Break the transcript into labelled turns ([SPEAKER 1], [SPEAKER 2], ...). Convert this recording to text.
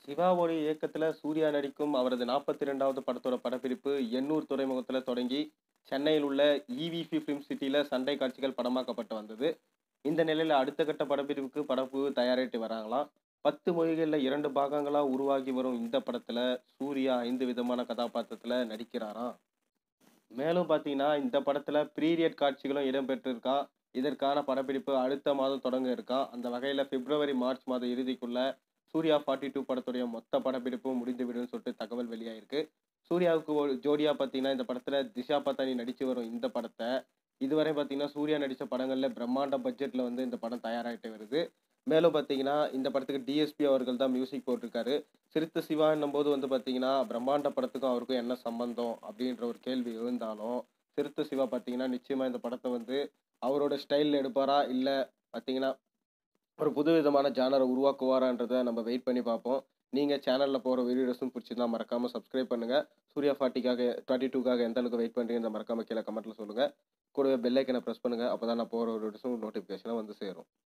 [SPEAKER 1] சிவாவோட இயக்கத்துல சூர்யா நடிக்கும் அவரது 42வது படத்தோட படப்பிடிப்பு எண்ணூர் துறைமுகத்துல தொடங்கி சென்னையில் உள்ள இவிபி ஃபிலிம் சிட்டில சண்டை காட்சிகள் படமாக்கப்பட்டு வந்தது இந்த நிலையில அடுத்த கட்ட படப்பிடிப்புக்கு படப்பு தயாரிட்டு வராங்களாம் பத்து மொழிகள்ல இரண்டு பாகங்களா உருவாகி வரும் இந்த படத்துல சூர்யா ஐந்து விதமான கதாபாத்திரத்துல நடிக்கிறாராம் மேலும் பார்த்தீங்கன்னா இந்த படத்துல பீரியட் காட்சிகளும் இடம்பெற்றிருக்கான் இதற்கான படப்பிடிப்பு அடுத்த மாதம் தொடங்க இருக்கான் அந்த வகையில பிப்ரவரி மார்ச் மாத இறுதிக்குள்ள சூர்யா ஃபார்ட்டி டூ படத்துடைய மொத்த படப்பிடிப்பும் முடிந்து விடும்னு சொல்லிட்டு தகவல் வெளியாயிருக்கு சூர்யாவுக்கு ஒரு ஜோடியா பார்த்தீங்கன்னா இந்த படத்துல திஷா பத்தானி நடிச்சு வரும் இந்த படத்தை இதுவரை பார்த்தீங்கன்னா சூர்யா நடித்த படங்கள்ல பிரம்மாண்ட பட்ஜெட்ல வந்து இந்த படம் தயாராகிட்டு வருது மேலும் பார்த்தீங்கன்னா இந்த படத்துக்கு டிஎஸ்பி அவர்கள் தான் மியூசிக் போட்டிருக்காரு சிறுத்தை சிவான்னும் போது வந்து பார்த்தீங்கன்னா பிரம்மாண்ட படத்துக்கும் அவருக்கும் என்ன சம்பந்தம் அப்படின்ற ஒரு கேள்வி எழுந்தாலும் சிறுத்தை சிவா பார்த்தீங்கன்னா நிச்சயமா இந்த படத்தை வந்து அவரோட ஸ்டைலில் எடுப்பாரா இல்லை பார்த்தீங்கன்னா ஒரு புது விதமான ஜானரை உருவாக்குவாரான்றதை நம்ம வெயிட் பண்ணி பார்ப்போம் நீங்கள் சேனலில் போகிற வீடியோஸும் பிடிச்சிருந்தா மறக்காமல் சப்ஸ்கிரைப் பண்ணுங்கள் சூர்யா ஃபார்ட்டிக்காக டுவெண்ட்டி டூக்காக எந்த அளவுக்கு வெயிட் பண்ணுறீங்கன்னு மறக்காமல் கீழே கமெண்ட்டில் சொல்லுங்கள் கூடவே பெல்லைக்கனை ப்ரெஸ் பண்ணுங்கள் அப்போ தான் நான் போகிற வீடியோஸும் நோட்டிஃபிகேஷனாக வந்து சேரும்